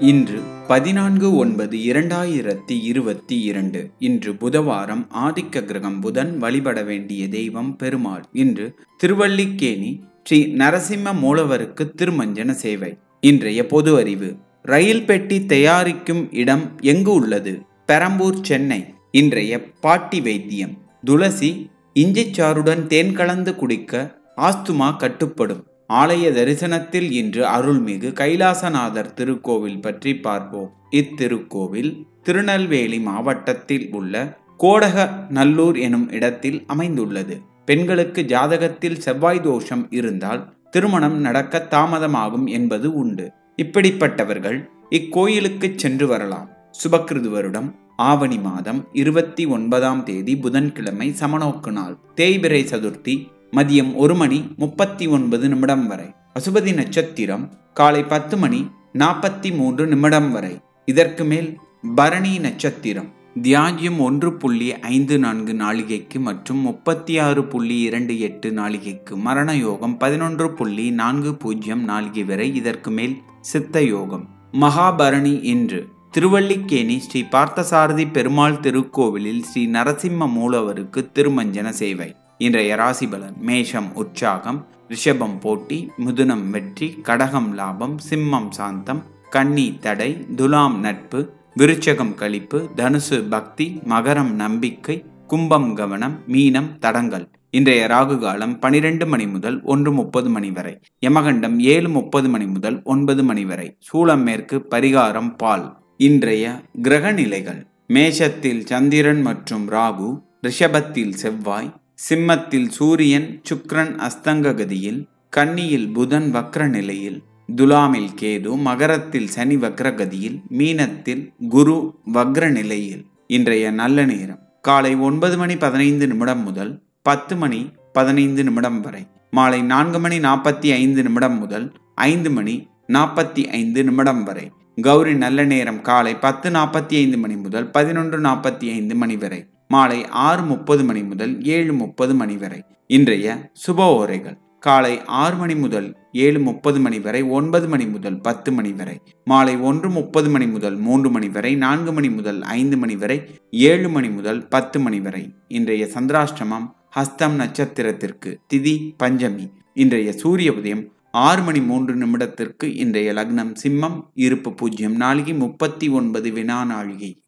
இன்று பதினான்கு ஒன்பது இரண்டாயிரத்தி இருபத்தி இரண்டு இன்று புதவாரம் ஆதிக்க கிரகம் புதன் வழிபட வேண்டிய தெய்வம் பெருமாள் இன்று திருவல்லிக்கேணி ஸ்ரீ நரசிம்ம மூலவருக்கு திருமஞ்சன சேவை இன்றைய பொது அறிவு ரயில் பெட்டி தயாரிக்கும் இடம் எங்கு உள்ளது பெரம்பூர் சென்னை இன்றைய பாட்டி வைத்தியம் துளசி இஞ்சிச்சாறுடன் தேன் கலந்து குடிக்க ஆஸ்துமா கட்டுப்படும் ஆலய தரிசனத்தில் இன்று அருள்மிகு கைலாசநாதர் திருக்கோவில் பற்றி பார்ப்போம் இத்திருக்கோவில் திருநெல்வேலி மாவட்டத்தில் உள்ள கோடக நல்லூர் எனும் இடத்தில் அமைந்துள்ளது பெண்களுக்கு ஜாதகத்தில் செவ்வாய் தோஷம் இருந்தால் திருமணம் நடக்க தாமதமாகும் என்பது உண்டு இப்படிப்பட்டவர்கள் இக்கோயிலுக்கு சென்று வரலாம் சுபக்கிருது வருடம் ஆவணி மாதம் இருபத்தி ஒன்பதாம் தேதி புதன்கிழமை சமநோக்கு நாள் தேய்பிரை சதுர்த்தி மதியம் ஒரு மணி முப்பத்தி ஒன்பது நிமிடம் வரை அசுபதி நட்சத்திரம் காலை பத்து மணி நாற்பத்தி மூன்று நிமிடம் வரை இதற்கு மேல் பரணி நட்சத்திரம் தியாஜ்யம் ஒன்று புள்ளி ஐந்து நான்கு நாளிகைக்கு மற்றும் முப்பத்தி ஆறு புள்ளி இரண்டு எட்டு நாளிகைக்கு மரண யோகம் பதினொன்று புள்ளி நான்கு பூஜ்ஜியம் நாளிகை வரை இதற்கு மேல் சித்த யோகம் மகாபரணி இன்று திருவல்லிக்கேணி ஸ்ரீ பார்த்தசாரதி பெருமாள் திருக்கோவிலில் ஸ்ரீ நரசிம்ம மூலவருக்கு திருமஞ்சன சேவை இன்றைய ராசிபலன் மேஷம் உற்சாகம் ரிஷபம் போட்டி முதுனம் வெற்றி கடகம் லாபம் சிம்மம் சாந்தம் கன்னி தடை துலாம் நட்பு விருச்சகம் கழிப்பு தனுசு பக்தி மகரம் நம்பிக்கை கும்பம் கவனம் மீனம் தடங்கள் இன்றைய ராகு காலம் பனிரெண்டு மணி முதல் ஒன்று முப்பது மணி வரை யமகண்டம் ஏழு முப்பது மணி முதல் ஒன்பது மணி வரை சூளம் மேற்கு பரிகாரம் பால் இன்றைய கிரக நிலைகள் மேஷத்தில் சந்திரன் மற்றும் ராகு ரிஷபத்தில் செவ்வாய் சிம்மத்தில் சூரியன் சுக்ரன் அஸ்தங்க கதியில் கன்னியில் புதன் வக்ர நிலையில் துலாமில் கேது மகரத்தில் சனி வக்ரகதியில் மீனத்தில் குரு வக்ர நிலையில் இன்றைய நல்ல நேரம் காலை ஒன்பது மணி பதினைந்து நிமிடம் முதல் பத்து மணி பதினைந்து நிமிடம் வரை மாலை நான்கு மணி நாற்பத்தி ஐந்து நிமிடம் முதல் ஐந்து மணி நாற்பத்தி ஐந்து நிமிடம் வரை கௌரி நல்ல நேரம் காலை பத்து நாற்பத்தி ஐந்து மணி முதல் பதினொன்று நாற்பத்தி ஐந்து மணி வரை மாலை ஆறு முப்பது மணி முதல் ஏழு முப்பது மணி வரை இன்றைய சுப ஓரைகள் காலை ஆறு மணி முதல் ஏழு முப்பது மணி வரை ஒன்பது மணி முதல் பத்து மணி வரை மாலை ஒன்று முப்பது மணி முதல் மூன்று மணி வரை நான்கு மணி முதல் ஐந்து மணி வரை ஏழு மணி முதல் பத்து மணி வரை இன்றைய சந்திராஷ்டமம் ஹஸ்தம் நட்சத்திரத்திற்கு திதி பஞ்சமி இன்றைய சூரிய உதயம் ஆறு மணி மூன்று நிமிடத்திற்கு இன்றைய லக்னம் சிம்மம் இருப்பு பூஜ்ஜியம் நாளிகை முப்பத்தி ஒன்பது வினா நாழிகை